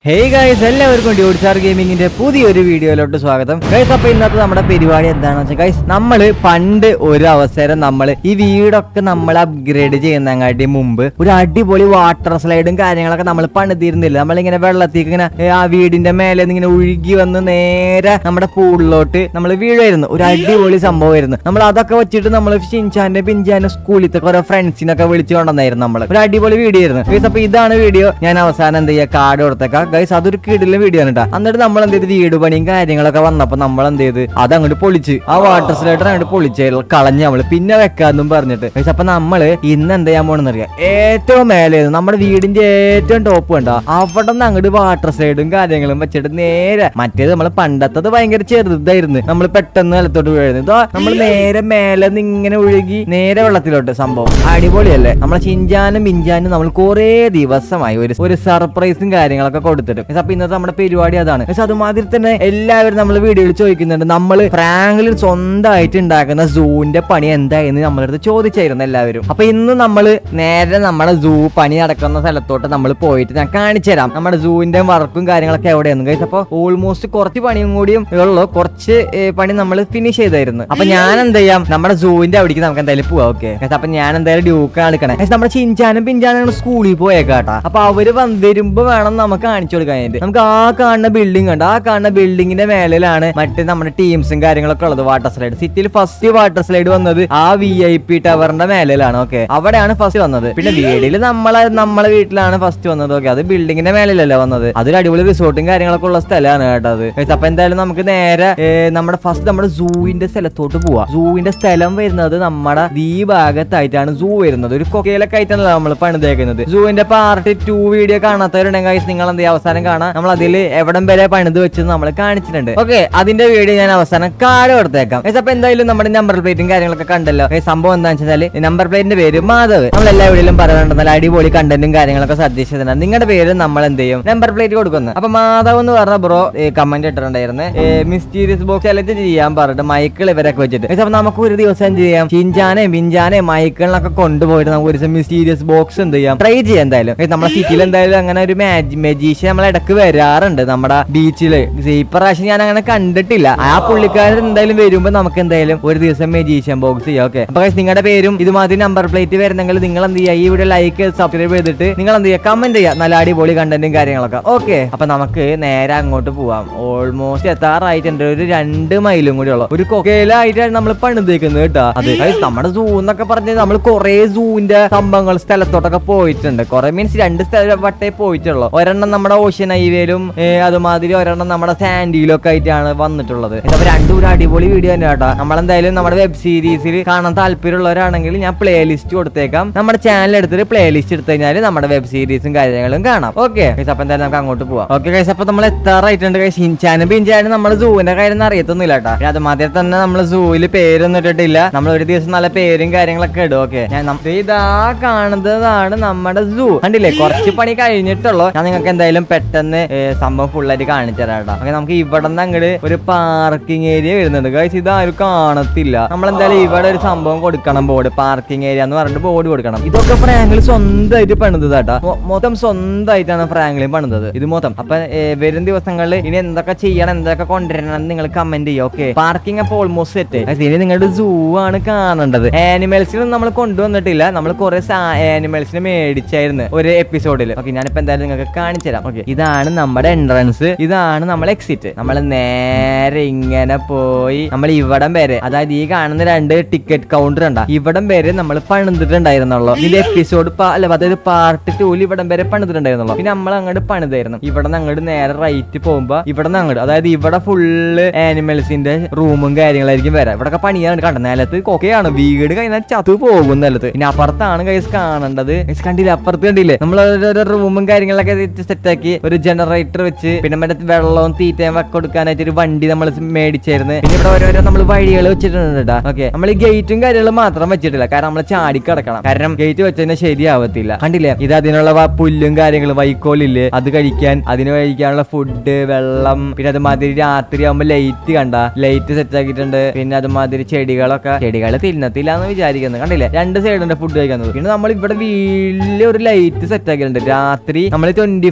Hey guys എല്ലാവർക്കും dude star ഗെയിമിങ്ങിന്റെ പുതിയൊരു വീഡിയോയിലോട്ട് സ്വാഗതം ഗൈസ് അപ്പൊ ഇന്നത്തെ നമ്മുടെ പരിപാടി എന്താണെന്ന് വെച്ചാൽ ഗൈസ് നമ്മള് പണ്ട് ഒരു അവസരം നമ്മൾ ഈ വീടൊക്കെ നമ്മൾ അപ്ഗ്രേഡ് ചെയ്യുന്നങ്ങാട്ടി മുമ്പ് ഒരു അടിപൊളി വാട്ടർ സ്ലൈഡും കാര്യങ്ങളൊക്കെ നമ്മൾ പണിതിരുന്നില്ല നമ്മളിങ്ങനെ വെള്ളത്തേക്ക് ഇങ്ങനെ ഏ, ആ വീടിന്റെ മേലെ നിന്ന് ഇങ്ങനെ ഒഴുകി വന്ന് നേരെ നമ്മുടെ പൂളിലോട്ട് നമ്മൾ വീഴായിരുന്നു ഒരു അടിപൊളി സംഭവമായിരുന്നു നമ്മൾ അതൊക്കെ വെച്ചിട്ട് നമ്മൾ ഷിൻചാന്റെ പിഞ്ചാന്റെ സ്കൂളിലത്തെ കുറെ ഫ്രണ്ട്സിനൊക്കെ വിളിച്ചു കൊണ്ടുവന്നായിരുന്നു നമ്മൾ ഒരു അടിപൊളി വീഡിയോ ആയിരുന്നു ഗൈസ് അപ്പൊ ഇതാണ് വീഡിയോ ഞാൻ അവസാനം എന്ത് ചെയ്യാ കാർഡ് കൊടുത്തേക്കാം ഗൈസ് അതൊരു കിടിലും വീഡിയോ ആണ് കേട്ടോ എന്നിട്ട് നമ്മൾ എന്ത് ചെയ്ത് വീട് പണിയും കാര്യങ്ങളൊക്കെ വന്നപ്പോ നമ്മൾ എന്ത് ചെയ്ത് അത് അങ്ങോട്ട് പൊളിച്ച് ആ വാട്ടർ സ്ലൈഡർ അങ്ങോട്ട് പൊളിച്ച് കളഞ്ഞ് നമ്മള് പിന്നെ വെക്കാന്നും പറഞ്ഞിട്ട് ഗൈസ് അപ്പൊ നമ്മള് ഇന്ന് എന്ത് ചെയ്യാൻ പോണെന്ന് അറിയാം ഏറ്റവും മേലെ നമ്മുടെ വീടിന്റെ ഏറ്റവും ടോപ്പ് കണ്ടോ അവിടെ നിന്ന് അങ്ങോട്ട് വാട്ടർ സ്ലൈഡും കാര്യങ്ങളും വെച്ചിട്ട് നേരെ മറ്റേത് നമ്മള് പണ്ടത്തത് ഭയങ്കര ചെറുതായിരുന്നു നമ്മൾ പെട്ടെന്ന് നിലത്തോട്ട് വീഴുന്നത് ഇതോ നമ്മൾ നേരെ മേലെ നിന്ന് ഇങ്ങനെ ഒഴുകി നേരെ വെള്ളത്തിലോട്ട് സംഭവം അടിപൊളിയല്ലേ നമ്മളെ ചിഞ്ചാനും പിഞ്ചാനും നമ്മൾ കുറേ ദിവസമായി ഒരു ഒരു സർപ്രൈസും കാര്യങ്ങളൊക്കെ കൊടുത്തിട്ട് Guys, അപ്പൊ ഇന്നത്തെ നമ്മുടെ പരിപാടി അതാണ് Guys, അതുമാതിരി തന്നെ എല്ലാവരും നമ്മൾ വീഡിയോയിൽ ചോദിക്കുന്നുണ്ട് നമ്മൾ ഫ്രാങ്കിൽ സ്വന്തമായിട്ട് ഉണ്ടാക്കുന്ന സൂവിന്റെ പണി എന്തായെന്ന് നമ്മളെ അടുത്ത് ചോദിച്ചായിരുന്നു എല്ലാവരും അപ്പൊ ഇന്ന് നമ്മൾ നേരെ നമ്മുടെ സൂ പണി നടക്കുന്ന സ്ഥലത്തോട്ട് നമ്മൾ പോയിട്ട് ഞാൻ കാണിച്ചു തരാം നമ്മുടെ സൂവിന്റെ വർക്കും കാര്യങ്ങളൊക്കെ എവിടെയാണ് ഗൈസ് അപ്പൊ ഓൾമോസ്റ്റ് കുറച്ച് പണിയും കൂടിയും ഉള്ളു കുറച്ച് ഏ, പണി നമ്മൾ ഫിനിഷ് ചെയ്തായിരുന്നു അപ്പൊ ഞാൻ എന്ത് ചെയ്യാം നമ്മുടെ സൂവിന്റെ അവിടേക്ക് നമുക്ക് എന്തായാലും പോവാം ഓക്കെ അപ്പൊ ഞാൻ എന്തായാലും ഡ്യൂക്ക് കാണിക്കണേ Guys, നമ്മുടെ ചിഞ്ചാനും പിഞ്ചാനും സ്കൂളിൽ പോയേക്കാട്ടാ അപ്പൊ അവര് വന്ന് വരുമ്പോ വേണം നമുക്ക് കാണിച്ചു കൊടുക്കാനായിട്ട് നമുക്ക് ആ കാണുന്ന ബിൽഡിംഗ് ഉണ്ട് ആ കാണുന്ന ബിൽഡിങ്ങിന്റെ മേലിലാണ് മറ്റേ നമ്മുടെ ടീംസും കാര്യങ്ങളൊക്കെ ഉള്ളത് വാട്ടർ സ്ലൈഡ് സിറ്റിയിൽ ഫസ്റ്റ് വാട്ടർ സ്ലൈഡ് വന്നത് ആ വി ഐ പി ടവറിന്റെ മേലിലാണ് ഓക്കെ അവിടെയാണ് ഫസ്റ്റ് വന്നത് പിന്നെ വീടില് നമ്മളെ നമ്മളെ വീട്ടിലാണ് ഫസ്റ്റ് വന്നത് ഓക്കെ അത് ബിൽഡിങ്ങിന്റെ മേലിലല്ലേ വന്നത് അതൊരു അടിപൊളി റിസോർട്ടും കാര്യങ്ങളൊക്കെ ഉള്ള സ്ഥലമാണ് കേട്ടോ അത് Guys, അപ്പൊ എന്തായാലും നമുക്ക് നേരെ ഏ, നമ്മുടെ ഫസ്റ്റ് നമ്മുടെ സൂവിന്റെ സ്ഥലത്തോട്ട് പോവാം സൂവിന്റെ സ്ഥലം വരുന്നത് നമ്മുടെ ഈ ഭാഗത്തായിട്ടാണ് സൂ വരുന്നത് ഒരു കൊക്കയിലൊക്കെ ആയിട്ടാണല്ലോ നമ്മൾ പണിതേക്കുന്നത് സൂവിന്റെ പാർട്ട് ടു വീഡിയോ കാണാത്തവരുണ്ടെങ്കിൽ guys, നിങ്ങൾ എന്ത് ചെയ്യും അവസാനം കാണാം നമ്മൾ അതിൽ എവിടം വരെ പണിത് വെച്ചത് നമ്മൾ കാണിച്ചിട്ടുണ്ട് ഓക്കെ അതിന്റെ വീഡിയോ ഞാൻ അവസാനം കാട് കൊടുത്തേക്കാം Guys, അപ്പൊ എന്തായാലും നമ്മുടെ നമ്പർ പ്ലേറ്റും കാര്യങ്ങളൊക്കെ കണ്ടല്ലോ Guys, സംഭവം എന്താണെന്ന് വെച്ചാൽ നമ്പർ പ്ലേറ്റിന്റെ പേര് മാധവ് നമ്മൾ എല്ലാ വീഡിയോയിലും പറയാറുണ്ട് നല്ല അടിപൊളി കണ്ടന്റും കാര്യങ്ങളൊക്കെ ശ്രദ്ധിച്ചതിനാണ് നിങ്ങളുടെ പേര് നമ്മൾ എന്ത് ചെയ്യും നമ്പർ പ്ലേറ്റ് കൊടുക്കുന്നത് അപ്പൊ മാധവ് എന്ന് പറഞ്ഞ ബ്രോ കമന്റ് ഇട്ടിട്ടുണ്ടായിരുന്നു മിസ്റ്റീരിയസ് ബോക്സ് സെലക്ട് ചെയ്യാൻ പറഞ്ഞിട്ട് മൈക്കിൾ ഇവരൊക്കെ വെച്ചിട്ട് Guys, അപ്പൊ നമുക്ക് ഒരു ദിവസം എന്ത് ചെയ്യാം ചിഞ്ചാനെ ബിഞ്ചാനെ മൈക്കിളിനൊക്കെ കൊണ്ടുപോയിട്ട് നമുക്ക് ഒരു ദിവസം മിസ്റ്റീരിയസ് ബോക്സ് എന്ത് ചെയ്യാം ട്രൈ ചെയ്യാം എന്തായാലും Guys, നമ്മുടെ സിറ്റിയിൽ എന്തായാലും അങ്ങനെ ഒരു മെജീഷ്യൻ നമ്മളെ ഇടക്ക് വരാറുണ്ട് നമ്മുടെ ബീച്ചില് ഈ പ്രാവശ്യം ഞാൻ അങ്ങനെ കണ്ടിട്ടില്ല ആ പുള്ളിക്കാരൻ എന്തായാലും വരുമ്പോ നമുക്ക് എന്തായാലും ഒരു ദിവസം മെജീഷ്യൻ ബോക്സ് ചെയ്യാം ഓക്കെ അപ്പൊ guys, നിങ്ങളുടെ പേരും ഇതുമാതിരി നമ്പർ പ്ലേറ്റ് വരുന്നെങ്കിൽ നിങ്ങൾ എന്ത് ചെയ്യുക ഈ വീഡിയോ ലൈക്ക് സബ്സ്ക്രൈബ് ചെയ്തിട്ട് നിങ്ങൾ എന്ത് ചെയ്യുക കമന്റ് ചെയ്യുക നല്ല അടിപൊളി കണ്ടന്റും കാര്യങ്ങളൊക്കെ ഓക്കെ അപ്പൊ നമുക്ക് നേരെ അങ്ങോട്ട് പോവാം ഓൾമോസ്റ്റ് എത്താറായിട്ടുണ്ട് ഒരു രണ്ട് മൈലും കൂടി ഉള്ളു ഒരു കൊക്കയിലായിട്ടാണ് നമ്മൾ പണിതേക്കുന്നത് കേട്ടോ അത് guys, നമ്മുടെ സൂ എന്നൊക്കെ പറഞ്ഞത് നമ്മൾ കുറെ സൂവിന്റെ സംഭവങ്ങൾ സ്ഥലത്തോട്ടൊക്കെ പോയിട്ടുണ്ട് കുറെ മീൻസ് രണ്ട് സ്ഥലം വട്ടേ പോയിട്ടുള്ളൂ ഒരെണ്ണം നമ്മുടെ ഓഷ്യൻ ഹൈവേയിലും അതുമാതിരി ഒരെണ്ണം നമ്മുടെ സാൻഡിയിലും ഒക്കെ ആയിട്ടാണ് വന്നിട്ടുള്ളത് അപ്പൊ രണ്ടും ഒരു അടിപൊളി വീഡിയോ തന്നെ കേട്ടോ നമ്മളെന്തായാലും നമ്മുടെ വെബ് സീരീസിൽ കാണാൻ താല്പര്യമുള്ളവരാണെങ്കിൽ ഞാൻ പ്ലേ ലിസ്റ്റ് കൊടുത്തേക്കാം നമ്മുടെ ചാനൽ എടുത്തിട്ട് പ്ലേ ലിസ്റ്റ് എടുത്തു കഴിഞ്ഞാൽ നമ്മുടെ വെബ് സീരീസും കാര്യങ്ങളും കാണാം ഓക്കെ അപ്പൊ എന്തായാലും നമുക്ക് അങ്ങോട്ട് പോവാം ഓക്കെ ഗൈസ് അപ്പൊ നമ്മൾ എത്താറായിട്ടുണ്ട് ഗൈസ് ഹിൻചാനും പിഞ്ചാനും നമ്മൾ സൂവിന്റെ കാര്യം ഒന്നും അറിയത്തൊന്നുമില്ല കേട്ടോ പിന്നെ അതുമാതിരി തന്നെ നമ്മൾ സൂവിൽ പേരൊന്നും ഇട്ടിട്ടില്ല നമ്മൾ ഒരു ദിവസം നല്ല പേരും കാര്യങ്ങളൊക്കെ ഇടും ഓക്കെ ഞാൻ നം- ദേ ഇതാ കാണുന്നതാണ് നമ്മുടെ സൂ കണ്ടില്ലേ കുറച്ച് പണി കഴിഞ്ഞിട്ടുള്ളൂ ഞാൻ നിങ്ങൾക്ക് എന്തായാലും പെട്ടെന്ന് ഏ, സംഭവം ഫുള്ളായിട്ട് കാണിച്ചു തരാം കേട്ടോ ഓക്കെ നമുക്ക് ഇവിടെ നിന്ന് അങ്ങോട്ട് ഒരു പാർക്കിംഗ് ഏരിയ വരുന്നുണ്ട് ഗൈസ് ഇതാരും കാണത്തില്ല നമ്മൾ എന്തായാലും ഇവിടെ ഒരു സംഭവം കൊടുക്കണം ബോർഡ് പാർക്കിംഗ് ഏരിയ എന്ന് പറഞ്ഞിട്ട് ബോർഡ് കൊടുക്കണം ഇതൊക്കെ ഫ്രാങ്കിൽ സ്വന്തമായിട്ട് പണിതത് കേട്ടോ മൊ- മൊത്തം സ്വന്തമായിട്ടാണ് ഫ്രാങ്ക്ലിൻ പണിതത് ഇത് മൊത്തം അപ്പൊ ഏ, വരും ദിവസങ്ങളിൽ ഇനി എന്തൊക്കെ ചെയ്യണം എന്തൊക്കെ കൊണ്ടുവരണം എന്ന് നിങ്ങൾ കമന്റ് ചെയ്യുക ഓക്കെ പാർക്കിംഗ് അപ്പൊ ഓൾമോസ്റ്റ് സെറ്റ് ഇനി നിങ്ങളുടെ സൂ ആണ് കാണേണ്ടത് ആനിമൽസിനും നമ്മൾ കൊണ്ടുവന്നിട്ടില്ല നമ്മൾ കുറെ ആനിമൽസിനെ മേടിച്ചായിരുന്നു ഒരു എപ്പിസോഡിൽ ഓക്കെ ഞാനിപ്പോ എന്തായാലും നിങ്ങൾക്ക് കാണിച്ചു തരാം ഓക്കെ ഇതാണ് നമ്മുടെ എൻട്രൻസ് ഇതാണ് നമ്മൾ എക്സിറ്റ് നമ്മൾ നേരെ ഇങ്ങനെ പോയി നമ്മൾ ഇവിടം വരെ അതായത് ഈ കാണുന്ന രണ്ട് ടിക്കറ്റ് കൗണ്ടർ ഉണ്ടാ ഇവിടം വരെ നമ്മൾ പണിതിട്ടുണ്ടായിരുന്നുള്ളൂ ഇതിന്റെ എപ്പിസോഡ് അല്ല അതായത് പാർട്ട് ടൂല് ഇവിടം വരെ പണിതിട്ടുണ്ടായിരുന്നുള്ളൂ പിന്നെ നമ്മൾ അങ്ങോട്ട് പണിതായിരുന്നു ഇവിടെ നിന്ന് അങ്ങോട്ട് നേരെ റൈറ്റ് പോകുമ്പോ ഇവിടെ നിന്ന് അങ്ങോട്ട് അതായത് ഇവിടെ ഫുള്ള് ആനിമൽസിന്റെ റൂമും കാര്യങ്ങളായിരിക്കും വരാം ഇവിടെ പണിയാണ് കണ്ട നിലത്ത് കൊക്കയാണ് വീട് കഴിഞ്ഞാൽ ചത്തു പോകും നിലത്ത് പിന്നെ അപ്പുറത്താണ് കൈസ് കാണേണ്ടത് Guys, കണ്ടില്ലേ അപ്പുറത്ത് കണ്ടില്ലേ നമ്മൾ റൂമും കാര്യങ്ങളൊക്കെ സെറ്റാക്കി ഒരു ജനറേറ്റർ വെച്ച് പിന്നെ മറ്റേ വെള്ളവും തീറ്റയും ഒക്കെ കൊടുക്കാനായിട്ട് ഒരു വണ്ടി നമ്മൾ മേടിച്ചായിരുന്നു പിന്നെ ഇവിടെ ഓരോരോ നമ്മൾ വഴികൾ വെച്ചിട്ടുണ്ട് കേട്ടോ ഓക്കെ നമ്മൾ ഈ ഗേറ്റും കാര്യങ്ങളും മാത്രം വെച്ചിട്ടില്ല കാരണം നമ്മൾ ചാടി കിടക്കണം കാരണം ഗേറ്റ് വെച്ചതിന് ശരിയാവത്തില്ല കണ്ടില്ലേ ഇത് അതിനുള്ള വ- പുല്ലും കാര്യങ്ങളും വൈക്കോലില്ലേ അത് കഴിക്കാൻ അതിന് കഴിക്കാനുള്ള ഫുഡ് വെള്ളം പിന്നെ അതുമാതിരി രാത്രി ആകുമ്പോ ലൈറ്റ് കണ്ട ലൈറ്റ് സെറ്റ് ആക്കിയിട്ടുണ്ട് പിന്നെ അതുമാതിരി ചെടികളൊക്കെ ചെടികൾ തിന്നത്തില്ല എന്ന് വിചാരിക്കുന്നത് കണ്ടില്ലേ രണ്ട് സൈഡുണ്ട് ഫുഡ് കഴിക്കുന്നത് പിന്നെ നമ്മൾ ഇവിടെ വീട്ടില് ഒരു ലൈറ്റ് സെറ്റ് ആക്കിയിട്ടുണ്ട് രാത്രി നമ്മൾ ട്വന്റി ഫോർ അവർ ആണ്